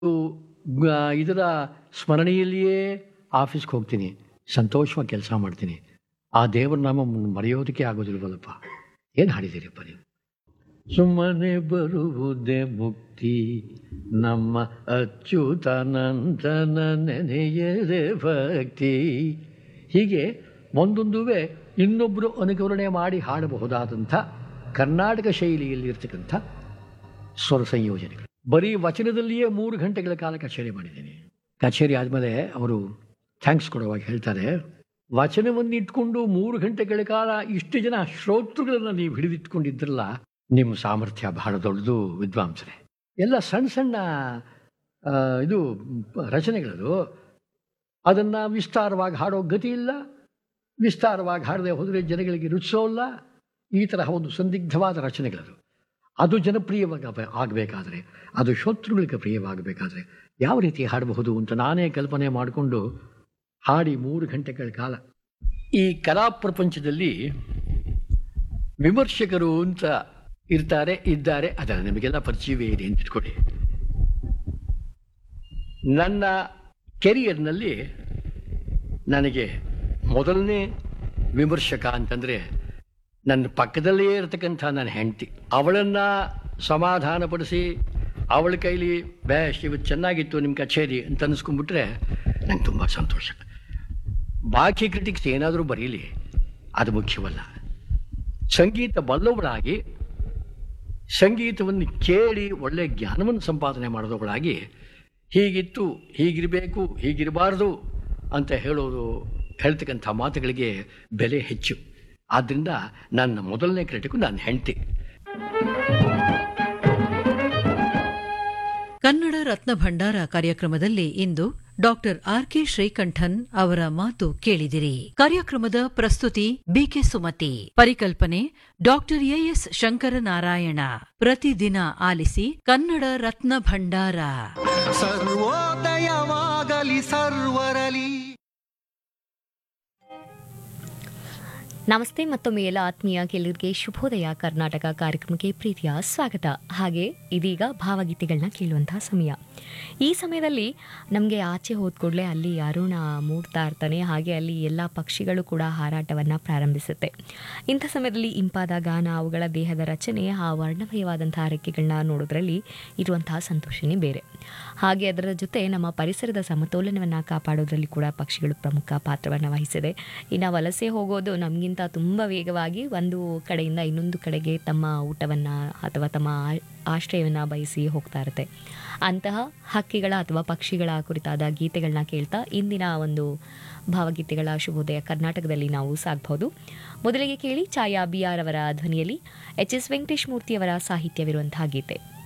ಗ- ಇದರ ಸ್ಮರಣೆಯಲ್ಲಿಯೇ ಆಫೀಸ್ಗೆ ಹೋಗ್ತೀನಿ ಸಂತೋಷವಾಗಿ ಕೆಲಸ ಮಾಡ್ತೀನಿ ಆ ದೇವರ ನಾಮ ಮರೆಯೋದಕ್ಕೆ ಆಗೋದಿಲ್ವಲ್ಲಪ್ಪ ಏನು ಹಾಡಿದ್ದೀರಿಪ್ಪ ನೀವು ಸುಮ್ಮನೆ ಬರುವುದೇ ಮುಕ್ತಿ ನಮ್ಮ ಅಚ್ಯುತಾನಂದನ ನೆನೆಯದೆ ಭಕ್ತಿ ಹೀಗೆ ಒಂದೊಂದುವೆ ಇನ್ನೊಬ್ಬರು ಅನುಕರಣೆ ಮಾಡಿ ಹಾಡಬಹುದಾದಂಥ ಕರ್ನಾಟಕ ಶೈಲಿಯಲ್ಲಿರ್ತಕ್ಕಂಥ ಸ್ವರ ಸಂಯೋಜನೆಗಳು ಬರೀ ವಚನದಲ್ಲಿಯೇ ಮೂರು ಗಂಟೆಗಳ ಕಾಲ ಕಚೇರಿ ಮಾಡಿದ್ದೀನಿ ಕಚೇರಿ ಆದಮೇಲೆ ಅವರು ಥ್ಯಾಂಕ್ಸ್ ಕೊಡುವಾಗ ಹೇಳ್ತಾರೆ ವಚನವನ್ನು ಇಟ್ಕೊಂಡು ಮೂರು ಗಂಟೆಗಳ ಕಾಲ ಇಷ್ಟು ಜನ ಶ್ರೋತೃಗಳನ್ನ ನೀವು ಹಿಡಿದಿಟ್ಕೊಂಡಿದ್ರಲ್ಲ ನಿಮ್ಮ ಸಾಮರ್ಥ್ಯ ಬಹಳ ದೊಡ್ಡದು ವಿದ್ವಾಂಸರೇ ಎಲ್ಲ ಸಣ್ಣ ಸಣ್ಣ ಆ, ಇದು ರಚನೆಗಳದು ಅದನ್ನು ವಿಸ್ತಾರವಾಗಿ ಹಾಡೋ ಗತಿ ಇಲ್ಲ ವಿಸ್ತಾರವಾಗಿ ಹಾಡದೆ ಹೋದರೆ ಜನಗಳಿಗೆ ರುಚಿಸೋಲ್ಲ ಈ ತರಹ ಒಂದು ಸಂದಿಗ್ಧವಾದ ರಚನೆಗಳದು ಅದು ಜನಪ್ರಿಯವಾಗಿ ಆಗಬೇಕಾದ್ರೆ ಅದು ಶ್ರೋತೃಗಳಿಗೆ ಪ್ರಿಯವಾಗಬೇಕಾದ್ರೆ ಯಾವ ರೀತಿ ಹಾಡಬಹುದು ಅಂತ ನಾನೇ ಕಲ್ಪನೆ ಮಾಡಿಕೊಂಡು ಹಾಡಿ ಮೂರು ಗಂಟೆಗಳ ಕಾಲ ಈ ಕಲಾ ಪ್ರಪಂಚದಲ್ಲಿ ವಿಮರ್ಶಕರು ಅಂತ ಇರ್ತಾರೆ ಇದ್ದಾರೆ ಅದನ್ನು ನಿಮಗೆಲ್ಲ ಪರಿಚಯವೇ ಇದೆ ಅಂತ ಇಟ್ಕೊಳ್ಳಿ ನನ್ನ ಕೆರಿಯರ್ನಲ್ಲಿ ನನಗೆ ಮೊದಲನೇ ವಿಮರ್ಶಕ ಅಂತಂದರೆ ನನ್ನ ಪಕ್ಕದಲ್ಲೇ ಇರತಕ್ಕಂಥ ನನ್ನ ಹೆಂಡತಿ ಅವಳನ್ನು ಸಮಾಧಾನಪಡಿಸಿ ಅವಳ ಕೈಲಿ ಬ್ಯಾಶ್ ಇವತ್ತು ಚೆನ್ನಾಗಿತ್ತು ನಿಮ್ಮ ಕಚೇರಿ ಅಂತ ಅನಿಸ್ಕೊಂಡ್ಬಿಟ್ರೆ ನಂಗೆ ತುಂಬ ಸಂತೋಷ ಬಾಕಿ ಕ್ರಿಟಿಕ್ಸ್ ಏನಾದರೂ ಬರೀಲಿ ಅದು ಮುಖ್ಯವಲ್ಲ ಸಂಗೀತ ಬಲ್ಲವಳಾಗಿ ಸಂಗೀತವನ್ನು ಕೇಳಿ ಒಳ್ಳೆಯ ಜ್ಞಾನವನ್ನು ಸಂಪಾದನೆ ಮಾಡಿದವಳಾಗಿ ಹೀಗಿತ್ತು ಹೀಗಿರಬೇಕು ಹೀಗಿರಬಾರ್ದು ಅಂತ ಹೇಳೋದು ಹೇಳ್ತಕ್ಕಂಥ ಮಾತುಗಳಿಗೆ ಬೆಲೆ ಹೆಚ್ಚು ಆದ್ದರಿಂದ ನನ್ನ ಮೊದಲನೇ ಕ್ರಿಟಿಕು ನನ್ನ ಹೆಂಡತಿ ಕನ್ನಡ ರತ್ನ ಭಂಡಾರ ಕಾರ್ಯಕ್ರಮದಲ್ಲಿ ಇಂದು ಡಾಕ್ಟರ್ ಆರ್ ಕೆ ಶ್ರೀಕಂಠನ್ ಅವರ ಮಾತು ಕೇಳಿದಿರಿ ಕಾರ್ಯಕ್ರಮದ ಪ್ರಸ್ತುತಿ ಬಿಕೆ ಸುಮತಿ ಪರಿಕಲ್ಪನೆ ಡಾಕ್ಟರ್ ಎಎಸ್ ಶಂಕರನಾರಾಯಣ ಪ್ರತಿದಿನ ಆಲಿಸಿ ಕನ್ನಡ ರತ್ನ ಭಂಡಾರ ಸರ್ವೋದಯವಾಗಲಿ ಸರ್ವರಲಿ ನಮಸ್ತೆ ಮತ್ತೊಮ್ಮೆ ಎಲ್ಲ ಆತ್ಮೀಯ ಕೇಳಿದ್ರಿಗೆ ಶುಭೋದಯ ಕರ್ನಾಟಕ ಕಾರ್ಯಕ್ರಮಕ್ಕೆ ಪ್ರೀತಿಯ ಸ್ವಾಗತ ಹಾಗೆ ಇದೀಗ ಭಾವಗೀತೆಗಳನ್ನ ಕೇಳುವಂತಹ ಸಮಯ ಈ ಸಮಯದಲ್ಲಿ ನಮಗೆ ಆಚೆ ಹೋದ ಕೂಡಲೇ ಅಲ್ಲಿ ಅರುಣ ಮೂಡ್ತಾ ಇರ್ತಾನೆ ಹಾಗೆ ಅಲ್ಲಿ ಎಲ್ಲ ಪಕ್ಷಿಗಳು ಕೂಡ ಹಾರಾಟವನ್ನು ಪ್ರಾರಂಭಿಸುತ್ತೆ ಇಂಥ ಸಮಯದಲ್ಲಿ ಇಂಪಾದ ಗಾನ ಅವುಗಳ ದೇಹದ ರಚನೆ ಆ ವರ್ಣಮಯವಾದಂತಹ ರೆಕ್ಕೆಗಳನ್ನ ನೋಡೋದ್ರಲ್ಲಿ ಇರುವಂತಹ ಸಂತೋಷನೇ ಬೇರೆ ಹಾಗೆ ಅದರ ಜೊತೆ ನಮ್ಮ ಪರಿಸರದ ಸಮತೋಲನವನ್ನು ಕಾಪಾಡೋದ್ರಲ್ಲಿ ಕೂಡ ಪಕ್ಷಿಗಳು ಪ್ರಮುಖ ಪಾತ್ರವನ್ನು ವಹಿಸಿದೆ ಇನ್ನು ವಲಸೆ ಹೋಗೋದು ನಮಗಿಂತ ತುಂಬ ವೇಗವಾಗಿ ಒಂದು ಕಡೆಯಿಂದ ಇನ್ನೊಂದು ಕಡೆಗೆ ತಮ್ಮ ಊಟವನ್ನು ಅಥವಾ ತಮ್ಮ ಆ- ಆಶ್ರಯವನ್ನು ಬಯಸಿ ಹೋಗ್ತಾ ಇರುತ್ತೆ ಅಂತಹ ಹಕ್ಕಿಗಳ ಅಥವಾ ಪಕ್ಷಿಗಳ ಕುರಿತಾದ ಗೀತೆಗಳನ್ನ ಕೇಳ್ತಾ ಇಂದಿನ ಒಂದು ಭಾವಗೀತೆಗಳ ಶುಭೋದಯ ಕರ್ನಾಟಕದಲ್ಲಿ ನಾವು ಸಾಗಬಹುದು ಮೊದಲಿಗೆ ಕೇಳಿ ಛಾಯಾ ಬಿ ಆರ್ ಅವರ ಧ್ವನಿಯಲ್ಲಿ ಎಚ್ ಎಸ್ ವೆಂಕಟೇಶ್ ಮೂರ್ತಿಯವರ ಸಾಹಿತ್ಯವಿರುವಂತಹ ಗೀತೆ